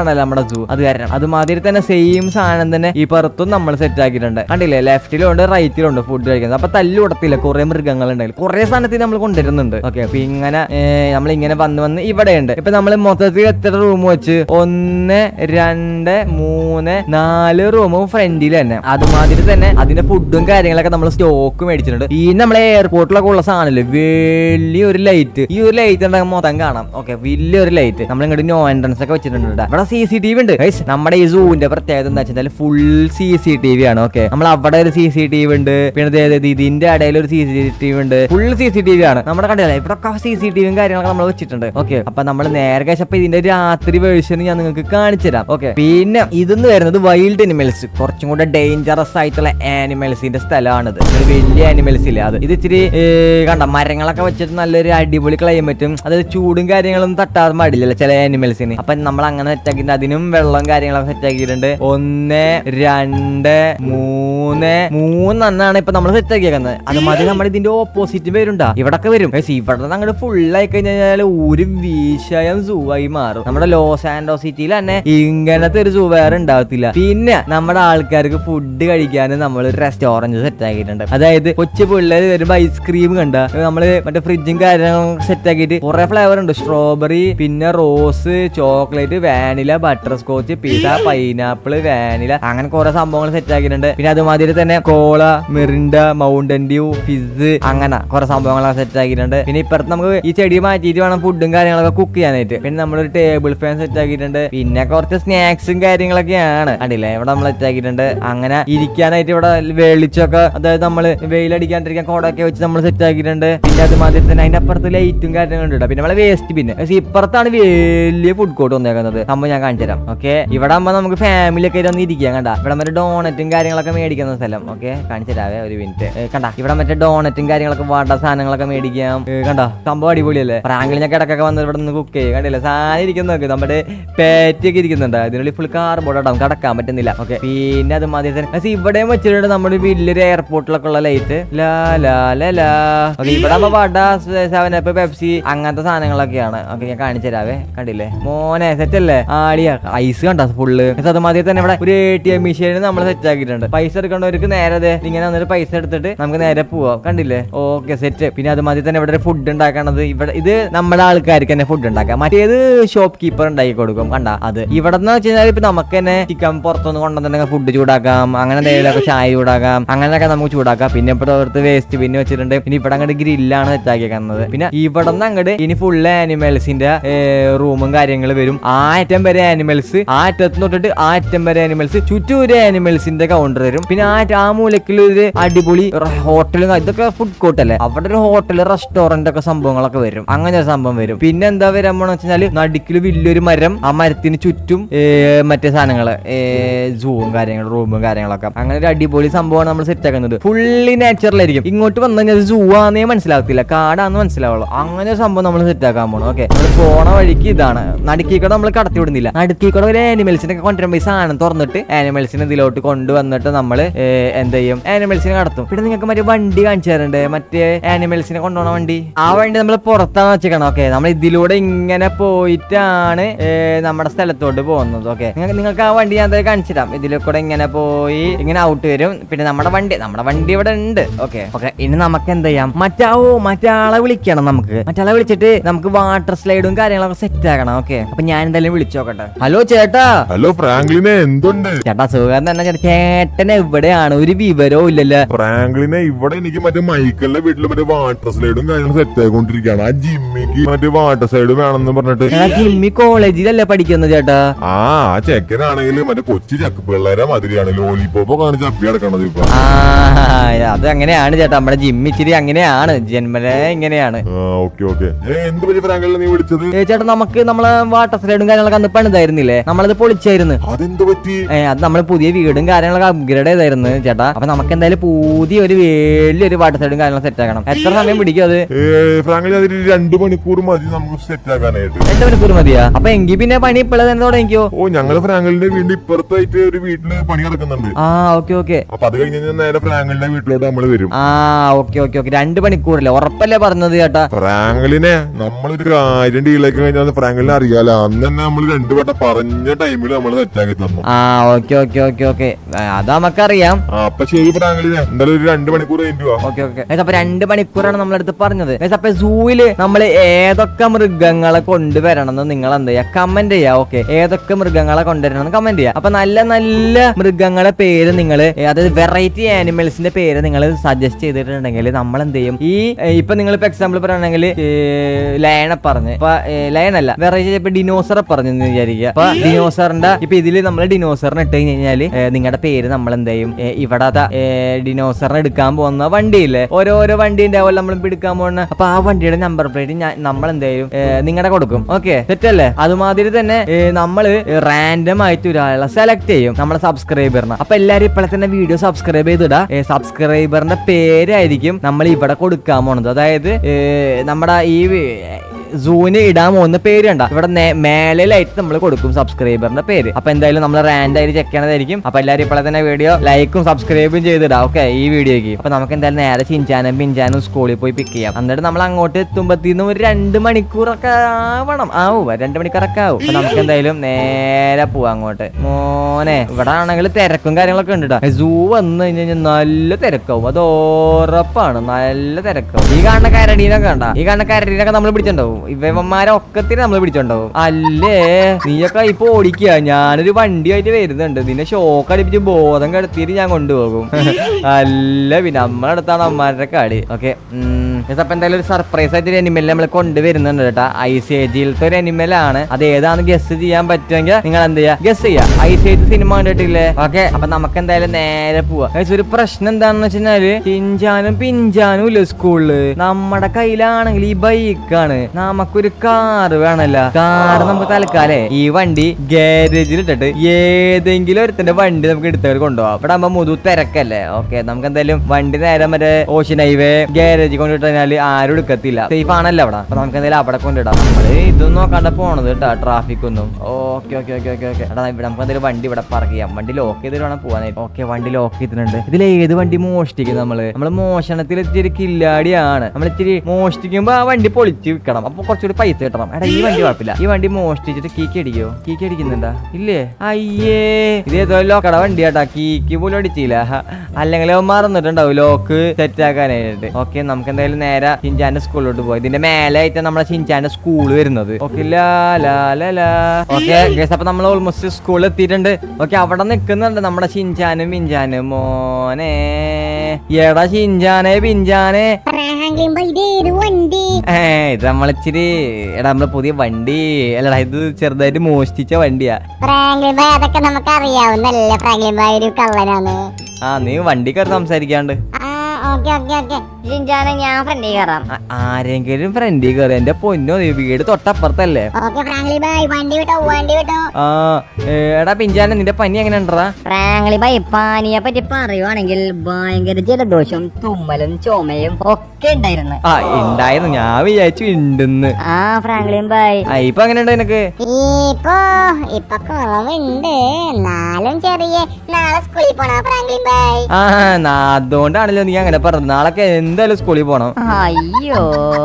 ആണല്ലോ നമ്മുടെ സൂ അത് കാരണം അതുമാതിരി തന്നെ സെയിം സാധനം തന്നെ ഈ പുറത്തും നമ്മൾ സെറ്റ് ആക്കിയിട്ടുണ്ട് കണ്ടില്ലേ ലെഫ്റ്റിലും ഉണ്ട് റൈറ്റിലും ഉണ്ട് ഫുഡ് കഴിക്കുന്നത് അപ്പൊ തല്ലു കൊടുത്തില്ല കുറെ മൃഗങ്ങൾ ഉണ്ടായില്ല കുറെ സാധനത്തിൽ നമ്മൾ കൊണ്ടുവരുന്നുണ്ട് ഓക്കെ അപ്പൊ ഇങ്ങനെ നമ്മൾ ഇങ്ങനെ വന്ന് വന്ന് ഇവിടെ ഉണ്ട് ഇപ്പൊ നമ്മൾ മൊത്തത്തിൽ എത്ര റൂം വെച്ച് ഒന്ന് രണ്ട് മൂന്ന് നാല് റൂമും ഫ്രണ്ടിൽ തന്നെ അതുമാതിരി തന്നെ അതിന്റെ ഫുഡും കാര്യങ്ങളൊക്കെ നമ്മൾ സ്റ്റോക്ക് മേടിച്ചിട്ടുണ്ട് ഈ നമ്മളെ എയർപോർട്ടിലൊക്കെ ഉള്ള സാധനമില്ലേ വലിയൊരു ലൈറ്റ് ഈ ഒരു ലൈറ്റ് ഉണ്ടെങ്കിൽ മൊത്തം കാണാം ഓക്കെ വലിയൊരു ലൈറ്റ് നമ്മൾ ഇങ്ങോട്ട് നോ എൻട്രൻസ് ഒക്കെ വെച്ചിട്ടുണ്ട് ഇവിടെ. ഇവിടെ സി സി ടി വി ഉണ്ട് Guys, നമ്മുടെ ഈ സൂവിന്റെ പ്രത്യേകത എന്താ വെച്ചാൽ full C C T V ആണ് ഓക്കെ നമ്മൾ അവിടെ ഒരു സി സി ടി വി ഉണ്ട് പിന്നെ ദേ ദേ ഇതിന്റെ ഇടയിൽ ഒരു സി സി ടി വി ഉണ്ട് full C C T V ആണ് നമ്മുടെ കണ്ടില്ല ഇവിടെ സി സി ടി വിയും കാര്യങ്ങളൊക്കെ നമ്മൾ വെച്ചിട്ടുണ്ട് ഓക്കെ അപ്പൊ നമ്മൾ നേരെ കഴിച്ചപ്പോ ഇതിന്റെ രാത്രി വേർഷൻ ഞാൻ നിങ്ങൾക്ക് കാണിച്ചു തരാം ഓക്കെ പിന്നെ ഇതെന്ന് വരുന്നത് വൈൽഡ് അനിമൽസ് കുറച്ചും കൂടെ ഡേഞ്ചറസ് ആയിട്ടുള്ള ആനിമൽസിന്റെ സ്ഥലമാണിത് ഒരു വലിയ ആനിമൽസ് ഇല്ല അത് ഇത് ഇച്ചിരി ഏ, കണ്ട മരങ്ങളൊക്കെ വെച്ചിട്ട് നല്ലൊരു അടിപൊളി ക്ലൈമറ്റും അതായത് ചൂടും കാര്യങ്ങളും തട്ടാതെ പാടില്ലല്ലോ ചില ആനിമൽസിന് അപ്പൊ നമ്മൾ അങ്ങനെ സെറ്റ് ആക്കിയിട്ട് അതിനും വെള്ളം കാര്യങ്ങളൊക്കെ സെറ്റ് ആക്കിയിട്ടുണ്ട് ഒന്ന് രണ്ട് മൂന്ന് മൂന്നെണ്ണാണ് ഇപ്പൊ നമ്മൾ സെറ്റ് ആക്കിയേക്കുന്നത് അതുമാതിരി നമ്മുടെ ഇതിന്റെ ഓപ്പോസിറ്റ് വരുണ്ടാ ഇവിടൊക്കെ വരും പക്ഷേ ഇവിടെ നിന്ന് അങ്ങോട്ട് ഫുൾ ആയി കഴിഞ്ഞാൽ ഒരു വിഷയം സൂ ആയി മാറും നമ്മുടെ ലോസ് ആൻഡോ സിറ്റിയിൽ തന്നെ ഇങ്ങനത്തെ ഒരു സൂ വേറെ ഉണ്ടാവത്തില്ല പിന്നെ നമ്മുടെ ആൾക്കാർക്ക് ഫുഡ് കഴിക്കാനും നമ്മൾ ഒരു റെസ്റ്റോറന്റ് സെറ്റ് ആക്കിയിട്ടുണ്ട് അതായത് കൊച്ചു പിള്ളേര് വരുമ്പോ ഐസ്ക്രീം കണ്ട നമ്മള് മറ്റേ ഫ്രിഡ്ജും കാര്യങ്ങളും സെറ്റ് ആക്കിയിട്ട് കുറെ ഫ്ലേവർ ഉണ്ട് സ്ട്രോബെറി പിന്നെ rose chocolate vanilla butter scotch pizza pineapple vanilla അങ്ങനെ കുറെ സംഭവങ്ങൾ സെറ്റ് ആക്കിയിട്ടുണ്ട് പിന്നെ അതുമാതിരി തന്നെ cola Mirinda Mountain Dew fizz അങ്ങനെ കുറെ സംഭവങ്ങളൊക്കെ സെറ്റ് ആക്കിയിട്ടുണ്ട് പിന്നെ ഇപ്പുറത്ത് നമുക്ക് ഈ ചെടി മാറ്റിയിട്ട് വേണം ഫുഡും കാര്യങ്ങളൊക്കെ കുക്ക് ചെയ്യാനായിട്ട് പിന്നെ നമ്മളൊരു ടേബിൾ ഫാൻ സെറ്റ് ആക്കിയിട്ടുണ്ട് പിന്നെ കുറച്ച് സ്നാക്സും കാര്യങ്ങളൊക്കെയാണ് കണ്ടില്ലേ ഇവിടെ നമ്മൾ സെറ്റ് ആക്കിയിട്ടുണ്ട് അങ്ങനെ ഇരിക്കാനായിട്ട് ഇവിടെ വെളിച്ചൊക്കെ അതായത് നമ്മൾ വെയിലടിക്കാണ്ടിരിക്കാൻ കോടൊക്കെ വെച്ച് നമ്മൾ സെറ്റ് ആക്കിയിട്ടുണ്ട് പിന്നെ അതുമാതിരി തന്നെ അതിന്റെ അപ്പുറത്ത് ലൈറ്റും കാര്യങ്ങളും ഉണ്ട് പിന്നെ നമ്മളെ വേസ്റ്റ് പിന്നെ പക്ഷേ ഇപ്പുറത്താണ് വലിയ ഫുഡ് കോർട്ട് വന്നേക്കുന്നത് സംഭവം ഞാൻ കാണിച്ചു തരാം ഓക്കെ ഇവിടെ ആകുമ്പോൾ നമുക്ക് ഫാമിലി ഒക്കെ ഒന്ന് ഇരിക്കാം കണ്ട ഇവിടെ മറ്റേ ഡോണറ്റും കാര്യങ്ങളൊക്കെ മേടിക്കുന്ന സ്ഥലം ഓക്കെ കാണിച്ചു തരാവേ ഒരു മിനിറ്റ് കണ്ട ഇവിടെ മറ്റേ ഡോണറ്റും കാര്യങ്ങളൊക്കെ വാട്ട സാധനങ്ങളൊക്കെ മേടിക്കാം ഏ, കണ്ട സംഭവം അടിപൊളിയല്ലേ പ്രാങ്കിൽ ഞാൻ കിടക്കൊക്കെ വന്ന് ഇവിടെ നിന്ന് കുക്ക് ചെയ്യും കണ്ടില്ലേ സാധനം ഇരിക്കുന്ന നോക്ക് നമ്മുടെ പേറ്റിയൊക്കെ ഇരിക്കുന്നുണ്ട് അതിനുള്ളിൽ ഫുൾ കാർബോർഡ് ഇടാം കടക്കാൻ പറ്റുന്നില്ല ഓക്കെ പിന്നെ അത് മാതിരി തന്നെ പക്ഷേ ഇവിടെയും വെച്ചിട്ടുണ്ട് നമ്മുടെ വലിയൊരു എയർപോർട്ടിലൊക്കെ ഉള്ള ലൈറ്റ് ലാ ലാ ലാ ലാ ഓക്കെ ഇവിടെ ആകുമ്പോൾ വട സെവൻ അപ്പ് പെപ്സി അങ്ങനത്തെ സാധനങ്ങളൊക്കെയാണ് ഓക്കെ ഞാൻ കാണിച്ചു തരാവേ കണ്ടില്ലേ മോനെ സെറ്റ് അല്ലേ ആടിയ ഐസ് കണ്ട ഫുള്ള് അതുമാതിരി തന്നെ ഇവിടെ ഒരു എ ടി എം മെഷീൻ നമ്മൾ സെറ്റ് ആക്കിയിട്ടുണ്ട് പൈസ എടുക്കേണ്ടവർക്ക് നേരെ ദേ ഇങ്ങനെ വന്നിട്ട് പൈസ എടുത്തിട്ട് നമുക്ക് നേരെ പോവാം കണ്ടില്ലേ ഓക്കെ സെറ്റ് പിന്നെ അതുമാതിരി തന്നെ ഇവിടെ ഫുഡ് ഉണ്ടാക്കണത് ഇവിടെ ഇത് നമ്മുടെ ആൾക്കാർക്ക് തന്നെ ഫുഡ് ഉണ്ടാക്കാം മറ്റേത് ഷോപ്പ് കീപ്പർ ഉണ്ടാക്കി കൊടുക്കും കണ്ട അത് ഇവിടെ എന്ന് വെച്ച് കഴിഞ്ഞാൽ ഇപ്പൊ നമുക്ക് തന്നെ ചിക്കൻ പുറത്തുനിന്ന് കൊണ്ടുവന്നിട്ടുണ്ടെങ്കിൽ ഫുഡ് ചൂടാക്കാം അങ്ങനെ എന്തെങ്കിലുമൊക്കെ ചായ ചൂടാക്കാം അങ്ങനെയൊക്കെ നമുക്ക് ചൂടാക്കാം പിന്നെ ഇപ്പോൾ അവിടുത്തെ വേസ്റ്റ് പിന്നെ വെച്ചിട്ടുണ്ട് പിന്നെ ഇവിടെ അങ്ങോട്ട് ഗ്രില്ലാണ് സെറ്റ് ആക്കിയേക്കുന്നത് പിന്നെ ഇവിടെ നിന്ന് അങ്ങോട്ട് ഇനി ഫുള്ള് ആനിമൽസിന്റെ റൂമും കാര്യങ്ങൾ വരും ആ അറ്റം വരെ ആനിമൽസ് ആ അറ്റത്ത് തൊട്ടിട്ട് ആ അറ്റം വരെ ആനിമൽസ് ചുറ്റും ഒരു ആനിമൽസിന്റെ കൗണ്ടർ വരും പിന്നെ ആ ആ മൂലക്കിൽ ഒരു അടിപൊളി ഹോട്ടലും ഇതൊക്കെ ഫുഡ് കോർട്ട് അല്ലേ അവിടെ ഒരു ഹോട്ടൽ റെസ്റ്റോറന്റ് ഒക്കെ സംഭവങ്ങളൊക്കെ വരും അങ്ങനെ ഒരു സംഭവം വരും പിന്നെ എന്താ വരാൻ പോണെന്ന് വെച്ചാല് നടുക്കിൽ വലിയൊരു മരം ആ മരത്തിന് ചുറ്റും ഏ, മറ്റേ സാധനങ്ങള് സൂവും കാര്യങ്ങളും റൂമും കാര്യങ്ങളൊക്കെ അങ്ങനെ ഒരു അടിപൊളി സംഭവമാണ് നമ്മൾ സെറ്റ് ആക്കുന്നത് ഫുള്ളി നാച്ചുറലായിരിക്കും ഇങ്ങോട്ട് വന്നു കഴിഞ്ഞാൽ സൂ ആന്നേ മനസ്സിലാകത്തില്ല കാടാന്ന് മനസ്സിലാവുള്ളൂ അങ്ങനെ ഒരു സംഭവം നമ്മൾ സെറ്റ് ആക്കാൻ പോകണം ഓക്കെ നമ്മൾ പോണ വഴിക്ക് ഇതാണ് നടുക്കിക്കൂടെ നമ്മൾ കടത്തി വിടുന്നില്ല നടുക്കിക്കൂടെ ഒരു ആനിമൽസിനെ ഒക്കെ കൊണ്ടുവരുമ്പോൾ ഈ സാധനം തുറന്നിട്ട് ആനിമൽസിനെ ഇതിലോട്ട് കൊണ്ടുവന്നിട്ട് നമ്മൾ എന്ത് ചെയ്യും ആനിമൽസിനെ കടത്തും പിന്നെ നിങ്ങൾക്ക് മറ്റേ വണ്ടി കാണിച്ചു തരണ്ട് മറ്റേ ആനിമൽസിനെ കൊണ്ടുപോണ വണ്ടി ആ വണ്ടി നമ്മൾ പുറത്താണ് വെച്ചേക്കണം ഓക്കെ നമ്മൾ ഇതിലൂടെ ഇങ്ങനെ പോയിട്ടാണ് ഏ, നമ്മുടെ സ്ഥലത്തോട്ട് പോകുന്നത് ഓക്കെ നിങ്ങൾക്ക് ആ വണ്ടി ഞാൻ എന്തായാലും കാണിച്ചു തരാം ഇതിൽ കൂടെ ഇങ്ങനെ പോയി ഇങ്ങനെ ഔട്ട് വരും പിന്നെ നമ്മുടെ വണ്ടി നമ്മുടെ വണ്ടി ഇവിടെ ഉണ്ട് ഓക്കെ ഓക്കെ ഇനി നമുക്ക് എന്ത് ചെയ്യാം മറ്റാ ഓ മറ്റാളെ വിളിക്കണം നമുക്ക് മറ്റാളെ വിളിച്ചിട്ട് നമുക്ക് വാട്ടർ സ്ലൈഡും കാര്യങ്ങളൊക്കെ സെറ്റ് ആക്കണം ഓക്കെ അപ്പൊ ഞാൻ എന്തായാലും വിളിച്ചു നോക്കട്ടെ ഹലോ ചേട്ടാ ഹലോ ഫ്രാങ്ക്ലിനെ എന്തുണ്ട് ചേട്ടാ സുഖം തന്നെ ചേട്ടാ ചേട്ടൻ എവിടെയാണ് ഒരു വിവരവും ഇല്ലല്ലോ ഫ്രാങ്ക്ലിനെ ഇവിടെ എനിക്ക് മറ്റേ മൈക്കലിന്റെ വീട്ടിൽ മറ്റേ വാട്ടർ സ്ലൈഡും കാര്യങ്ങളും സെറ്റ് ആയിക്കൊണ്ടിരിക്കുകയാണ് ആ ജിമ്മിക്ക് മറ്റേ വാട്ടർ സ്ലൈഡ് വേണമെന്ന് പറഞ്ഞിട്ട് ചേട്ടാ ജിമ്മി കോളേജിലല്ലേ പഠിക്കുന്നത് ചേട്ടാ ആ ആ ചെക്കനാണെങ്കിൽ മറ്റേ കൊച്ചു ചക്ക് പിള്ളേരെ മാതിരിയാണ് ലോലിപ്പോപ്പ് കാണിച്ച് അപ്പി കിടക്കണത് ഇപ്പൊ ആ അത് അങ്ങനെയാണ് ചേട്ടാ നമ്മുടെ ജിമ്മി ഇച്ചിരി അങ്ങനെയാണ് ജന്മനെ ഇങ്ങനെയാണ് ആ ഓക്കെ ഓക്കെ എന്ത് പറ്റി ഫ്രാങ്ക്ലിനെ നീ വിളിച്ചത് ഏ, ചേട്ടാ നമുക്ക് നമ്മളെ വാട്ടർ സ്ലൈഡും കാര്യങ്ങളൊക്കെ അന്ന് പണിതായിരുന്നില്ലേ നമ്മളത് പൊളിച്ചായിരുന്നു അതെന്ത് പറ്റി ഏ, അത് നമ്മൾ പുതിയ വീടും കാര്യങ്ങളൊക്കെ അപ്ഗ്രേഡ് ചെയ്തായിരുന്നു ചേട്ടാ അപ്പൊ നമുക്ക് എന്തായാലും പുതിയ ഒരു വലിയൊരു വാട്ടർ സ്ലൈഡും കാര്യങ്ങളും സെറ്റ് ആക്കണം എത്ര സമയം പിടിക്കും അത് ഫ്രാങ്ക്ലിൻ അതിൽ രണ്ടു മണിക്കൂർ മതി നമുക്ക് സെറ്റ് ആക്കാനായിട്ട് രണ്ട് മണിക്കൂർ മതിയാ അപ്പൊ എങ്കിൽ പിന്നെ പണി ഇപ്പോഴെ തന്നെ തുടങ്ങിക്കോ ഓ ഞങ്ങള് ഫ്രാങ്ക്ലിന്റെ വീടിന്റെ ഇപ്പുറത്തായിട്ട് ഒരു വീട്ടില് പണി നടക്കുന്നുണ്ട് ആ ഓക്കെ ഓക്കെ അപ്പൊ അത് കഴിഞ്ഞ് കഴിഞ്ഞാൽ നേരെ ഫ്രാങ്ക്ലിന്റെ വീട്ടിലോട്ട് നമ്മൾ വരും ആ ഓക്കെ ഓക്കെ ഓക്കെ രണ്ട് മണിക്കൂറല്ലേ ഉറപ്പല്ലേ പറഞ്ഞത് ചേട്ടാ ഫ്രാങ്ക്ലിനെ നമ്മളൊരു കാര്യം ഡീലാക്കി കഴിഞ്ഞാൽ ഫ്രാങ്ക്ലിനെ അറിയാലോ അന്ന് തന്നെ നമ്മൾ രണ്ടു രണ്ടു വട്ടം പറഞ്ഞ ടൈമിൽ നമ്മൾ സെറ്റാക്കി തന്നു ആ ഓക്കെ ഓക്കെ ഓക്കെ ഓക്കെ അത് നമുക്കറിയാം ആ അപ്പൊ ശരി പ്രാങ്കളിനെ എന്തായാലും ഒരു രണ്ടു മണിക്കൂർ കഴിഞ്ഞു വാ ഓക്കെ ഓക്കെ അപ്പൊ രണ്ട് മണിക്കൂറാണ് നമ്മളടുത്ത് പറഞ്ഞത് Guys, അപ്പൊ സൂവില് നമ്മൾ ഏതൊക്കെ മൃഗങ്ങളെ കൊണ്ടുവരണം എന്ന് നിങ്ങൾ എന്ത് ചെയ്യാ കമന്റ് ചെയ്യാ ഓക്കെ ഏതൊക്കെ മൃഗങ്ങളെ കൊണ്ടുവരണം എന്ന് കമന്റ് ചെയ്യാം അപ്പൊ നല്ല നല്ല മൃഗങ്ങളെ പേര് നിങ്ങൾ അതായത് വെറൈറ്റി ആനിമൽസിന്റെ പേര് നിങ്ങൾ സജസ്റ്റ് ചെയ്തിട്ടുണ്ടെങ്കിൽ നമ്മൾ എന്ത് ചെയ്യും ഈ ഏ, ഇപ്പൊ നിങ്ങൾ ഇപ്പൊ എക്സാമ്പിൾ പറയുകയാണെങ്കിൽ ലയനെ പറഞ്ഞ് ഇപ്പൊ ലയൺ അല്ല വെറൈറ്റി ഇപ്പൊ ഡിനോസറെ പറഞ്ഞു എന്ന് വിചാരിക്കുക അപ്പൊ ഡിനോസറിന്റെ ഇപ്പൊ ഇതില് നമ്മൾ ഡിനോസറിനെ ഇട്ട് കഴിഞ്ഞാല് നിങ്ങളുടെ പേര് നമ്മൾ എന്ത് ചെയ്യും ഏ, ഇവിടെ ദാ, ഏ, ഡിനോസറിനെ എടുക്കാൻ പോകുന്ന വണ്ടിയില്ലേ ഓരോരോ വണ്ടി ഉണ്ടാവുമല്ലോ നമ്മൾ എടുക്കാൻ പോകുന്ന അപ്പൊ ആ വണ്ടിയുടെ നമ്പർ പ്ലേറ്റ് ഞാൻ നമ്മൾ എന്ത് ചെയ്യും നിങ്ങളുടെ കൊടുക്കും ഓക്കെ തെറ്റല്ലേ അതുമാതിരി തന്നെ ഏ, നമ്മള് റാൻഡം ആയിട്ട് ഒരാളെ സെലക്ട് ചെയ്യും നമ്മളെ സബ്സ്ക്രൈബറിനെ അപ്പൊ എല്ലാരും ഇപ്പോഴെ തന്നെ വീഡിയോ സബ്സ്ക്രൈബ് ചെയ്തിടാ സബ്സ്ക്രൈബറിന്റെ പേരായിരിക്കും നമ്മൾ ഇവിടെ കൊടുക്കാൻ പോണത് അതായത് ഏ, നമ്മുടെ ഈ സൂന് ഇടാൻ പോകുന്ന പേര് കണ്ട ഇവിടെ നേ- മേളിലായിട്ട് നമ്മൾ കൊടുക്കും സബ്സ്ക്രൈബറിന്റെ പേര് അപ്പൊ എന്തായാലും നമ്മൾ റാൻഡ് ആയിട്ട് ചെക്ക് ചെയ്യണതായിരിക്കും അപ്പൊ എല്ലാവരും ഇപ്പോഴെ തന്നെ വീഡിയോ ലൈക്കും സബ്സ്ക്രൈബും ചെയ്തിടാം ഓക്കെ ഈ വീഡിയോക്ക് അപ്പൊ നമുക്ക് എന്തായാലും നേരെ ചിഞ്ചാനും പിഞ്ചാനും സ്കൂളിൽ പോയി പിക്ക് ചെയ്യാം എന്നിട്ട് നമ്മൾ അങ്ങോട്ട് എത്തുമ്പത്തിന്ന് ഒരു രണ്ട് മണിക്കൂറൊക്കെ ആവണം ആവും രണ്ട് മണിക്കൂറൊക്കെ ആവും അപ്പൊ നമുക്ക് എന്തായാലും നേരെ പോവാം അങ്ങോട്ട് മോനെ ഇവിടെ ആണെങ്കിൽ തിരക്കും കാര്യങ്ങളൊക്കെ ഉണ്ട് ട്ടോ. സൂ വന്നു കഴിഞ്ഞ് കഴിഞ്ഞാൽ നല്ല തിരക്കാവും അത് ഉറപ്പാണ് നല്ല തിരക്കാവും ഈ കാണുന്ന കരടീനൊക്കെ കണ്ട ഈ കാണുന്ന കരടീനൊക്കെ നമ്മൾ പിടിച്ചിട്ടുണ്ടാവും ഇവന്മാരെ ഒക്കത്തിന് നമ്മൾ പിടിച്ചിട്ടുണ്ടാവും അല്ലേ നീയൊക്കെ ഇപ്പൊ ഓടിക്കുക ഞാനൊരു വണ്ടിയായിട്ട് വരുന്നുണ്ട് നിന്നെ ഷോക്ക് അടിപ്പിച്ച് ബോധം കെടുത്തിട്ട് ഞാൻ കൊണ്ടുപോകും അല്ല പിന്നെ നമ്മളെ അടുത്താണ് അമ്മമാരുടെ കളി ഓക്കെ അപ്പൊ എന്തായാലും ഒരു സർപ്രൈസ് ആയിട്ട് ഒരു അനിമൽ നമ്മൾ കൊണ്ടുവരുന്നുണ്ട് കേട്ടോ ഐസ് ഏജിലത്തെ ഒരു അനിമൽ ആണ് അത് ഏതാന്ന് ഗസ് ചെയ്യാൻ പറ്റുമെങ്കിൽ നിങ്ങൾ എന്ത് ചെയ്യാ ഗസ് ചെയ്യാ ഐസ് ഏജ് സിനിമ കണ്ടിട്ടില്ലേ ഓക്കെ അപ്പൊ നമുക്ക് എന്തായാലും നേരെ പോവാ Guys, ഒരു പ്രശ്നം എന്താണെന്ന് വെച്ചാല് പിഞ്ചാനും പിഞ്ചാനും ഇല്ല സ്കൂളില് നമ്മുടെ കയ്യിലാണെങ്കിൽ ഈ ബൈക്കാണ് നമുക്കൊരു കാറ് വേണല്ലോ കാറ് നമുക്ക് തൽക്കാലേ ഈ വണ്ടി ഗാരേജിൽ ഇട്ടിട്ട് ഏതെങ്കിലും ഒരുത്തിന്റെ വണ്ടി നമുക്ക് എടുത്തവർ കൊണ്ടുപോകാം ഇവിടെ ആകുമ്പോ മുതു തിരക്കല്ലേ ഓക്കെ നമുക്ക് എന്തായാലും വണ്ടി നേരെ മറ്റേ ഓഷ്യൻ ഹൈവേ ഗാരേജിൽ കൊണ്ടിട്ട് കഴിഞ്ഞാല് ആരും എടുക്കത്തില്ല സേഫ് ആണല്ലോ അവിടെ അപ്പൊ നമുക്ക് എന്തായാലും അവിടെ കൊണ്ടിടാം നമ്മള് ഇതൊന്നും നോക്കാണ്ട പോണത് കേട്ടോ ട്രാഫിക് ഒന്നും okay okay okay okay okay എടാ ഇവിടെ നമുക്ക് എന്തായാലും വണ്ടി ഇവിടെ പാർക്ക് ചെയ്യാം വണ്ടി ലോക്ക് ചെയ്തിട്ട് വേണം പോകാനായിട്ട് ഓക്കെ വണ്ടി ലോക്ക് ചെയ്തിട്ടുണ്ട് ഇതിൽ ഏത് വണ്ടി മോഷ്ടിക്കും നമ്മള് നമ്മള് മോഷണത്തിൽ ഇച്ചിരി കില്ലാടിയാണ് നമ്മൾ ഇച്ചിരി മോഷ്ടിക്കുമ്പോ ആ വണ്ടി പൊളിച്ച് വിൽക്കണം അപ്പൊ കുറച്ചുകൂടി പൈസ കിട്ടണം എടാ ഈ വണ്ടി കുഴപ്പമില്ല ഈ വണ്ടി മോഷ്ടിച്ചിട്ട് കീക്ക് അടിക്കോ കീക്ക് അടിക്കുന്നുണ്ടാ ഇല്ലേ അയ്യേ ഇത് ഏതോ ലോക്കട വണ്ടി കേട്ടാ കീക്ക് പോലും അടിച്ചില്ല ഹ, അല്ലെങ്കിൽ അവൻ മറന്നിട്ടുണ്ടാവും ലോക്ക് സെറ്റ് ആക്കാനായിട്ട് ഓക്കെ നമുക്ക് എന്തായാലും നേരെ ചിഞ്ചാന്റെ സ്കൂളിലോട്ട് പോയി ഇതിന്റെ മേലെ ആയിട്ട് നമ്മളെ ചിഞ്ചാന്റെ സ്കൂൾ വരുന്നത് ഓക്കെ ഓക്കെ അപ്പൊ നമ്മൾ ഓൾമോസ്റ്റ് സ്കൂളിൽ എത്തിയിട്ടുണ്ട് ഓക്കെ അവിടെ നിൽക്കുന്നുണ്ട് നമ്മുടെ ചിഞ്ചാനും പിഞ്ചാനും മോനെ എടാ ചിഞ്ചാനെ പിഞ്ചാനെ പ്രാങ്ക്ലിൻ ബൈ ഇത് ഏത് വണ്ടി ഏ ഇത് നമ്മളിച്ചിരി എടാ നമ്മളെ പുതിയ വണ്ടി അല്ലടാ ഇത് ചെറുതായിട്ട് മോഷ്ടിച്ച വണ്ടിയാ പ്രാങ്ക്ലിൻ ബൈ അതൊക്കെ നമുക്ക് അറിയാവുന്നല്ലേ പ്രാങ്ക്ലിൻ ബൈ ഒരു കള്ളനാണ് ആ നീ വണ്ടി കയറി സംസാരിക്കാണ്ട് ആ ഓക്കെ ഓക്കെ ഓക്കെ ജിൻജാനെ ഞാൻ ഫ്രണ്ടിൽ കയറാം ആ- ആരെങ്കിലും ഫ്രണ്ടിൽ കയറി എന്റെ പൊന്നോ നീ വീട് തൊട്ടപ്പുറത്തല്ലേ ഓക്കെ ഫ്രാങ്ക്ലി ബൈ വണ്ടി വിട്ടോ വണ്ടി വിട്ടോ ആ ഏ, എടാ പിഞ്ചാനെ നിന്റെ പനി എങ്ങനെ ഉണ്ടടാ ഫ്രാങ്ക്ലി ബൈ പാനിയെ പറ്റി പറയുവാണെങ്കിൽ ഭയങ്കര ജലദോഷവും തുമ്മലും ചുമയും ഒക്കെ ഉണ്ടായിരുന്നു ആ ഉണ്ടായിരുന്നു ഞാൻ വിചാരിച്ചു ഉണ്ടെന്ന് ആ ഫ്രാങ്ക്ലിൻ ബൈ ആ ഇപ്പൊ എങ്ങനെ ഉണ്ട് നിനക്ക് ഇപ്പൊ ഇപ്പൊ കുറവുണ്ട് എന്നാലും ചെറിയ നാളെ സ്കൂളിൽ പോണോ ഫ്രാങ്ക്ലിൻ ബൈ ആ നാ അതുകൊണ്ടാണല്ലോ നീ അങ്ങനെ പറഞ്ഞത് നാളൊക്കെ എന്തായാലും സ്കൂളിൽ പോണം അയ്യോ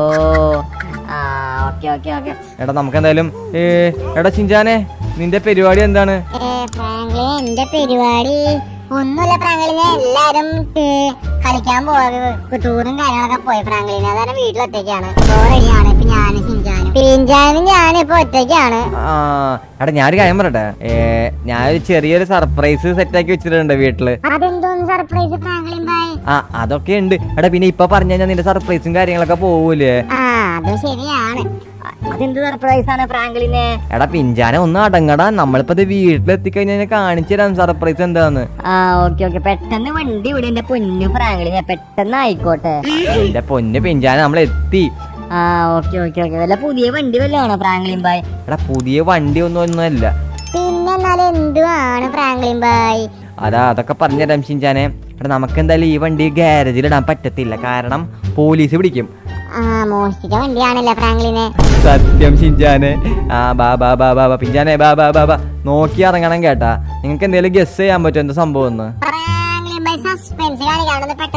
ആ ഓക്കെ ഓക്കെ ഓക്കെ എടാ നമുക്ക് എന്തായാലും ഏ, എടാ ചിഞ്ചാനെ നിന്റെ പരിപാടി എന്താണ് ഫ്രാങ്ക്ലിൻ എന്റെ പരിപാടി ഒന്നുമില്ല ഫ്രാങ്ക്ലിനെ എല്ലാരും ഏ, കളിക്കാൻ പോയി ടൂറും കാര്യങ്ങളൊക്കെ പോയി ഫ്രാങ്ക്ലിന് അതാണ് വീട്ടിലൊറ്റയ്ക്കാണ് റെഡിയാണ് ഇപ്പൊ ഞാനും ഷിൻജാനും ഷിൻജാനും ഞാനും ഇപ്പൊ ഒറ്റയ്ക്കാണ് ആ എടാ ഞാനൊരു കാര്യം പറയട്ടെ ഏ, ഞാനൊരു ചെറിയൊരു സർപ്രൈസ് സെറ്റാക്കി വെച്ചിട്ടുണ്ട് വീട്ടില് അതെന്തോന്ന് സർപ്രൈസ് ഫ്രാങ്ക്ലിൻ ബൈ ആ അതൊക്കെ ഉണ്ട് എടാ പിന്നെ ഇപ്പൊ പറഞ്ഞു കഴിഞ്ഞാൽ നിന്റെ സർപ്രൈസും കാര്യങ്ങളൊക്കെ പോവൂലേ ആ അതും ശരിയാണ് അതെന്ത് സർപ്രൈസ് ആണ് ഫ്രാങ്ക്ലിനെ എടാ പിഞ്ചാനെ ഒന്ന് അടങ്ങടാ നമ്മളിപ്പോ ഇത് വീട്ടിലെത്തിക്കഴിഞ്ഞാൽ കാണിച്ചു തരാം സർപ്രൈസ് എന്താന്ന് ആ ഓക്കെ ഓക്കെ പെട്ടെന്ന് വണ്ടി ഇവിടെ എന്റെ പൊന്നു ഫ്രാങ്ക്ലിനെ പെട്ടെന്ന് ആയിക്കോട്ടെ എന്റെ പൊന്ന് പിഞ്ചാനെ നമ്മൾ എത്തി ആ ഓക്കെ ഓക്കെ ഓക്കെ വല്ല പുതിയ വണ്ടി വല്ലതാണോ ഫ്രാങ്ക്ലിൻ ബൈ എടാ പുതിയ വണ്ടി ഒന്നും ഒന്നുമല്ല പിന്നെ എന്നാലും എന്തുവാണ് ഫ്രാങ്ക്ലിൻ ബൈ അതാ അതൊക്കെ പറഞ്ഞുതരാം ഷിൻചാനെ എടാ നമുക്ക് എന്തായാലും ഈ വണ്ടി ഗ്യാരേജിൽ ഇടാൻ പറ്റത്തില്ല കാരണം പോലീസ് പിടിക്കും ആ മോഷ്ടിച്ച വണ്ടിയാണല്ലേ ഫ്രാങ്ക്ലിനെ സത്യം ഷിൻചാനെ ആ ബാ ബാ ബാ ബാ ബാ പിഞ്ചാനെ ബാ ബാ ബാ ബാ നോക്കി ഇറങ്ങണം കേട്ടാ നിങ്ങൾക്ക് എന്തെങ്കിലും ഗസ് ചെയ്യാൻ പറ്റുമോ എന്താ സംഭവം എന്ന് ഫ്രാങ്ക്ലിൻ ബൈ സസ്പെൻസ് കാണിക്കാണെന്ന് പെട്ടെന്ന്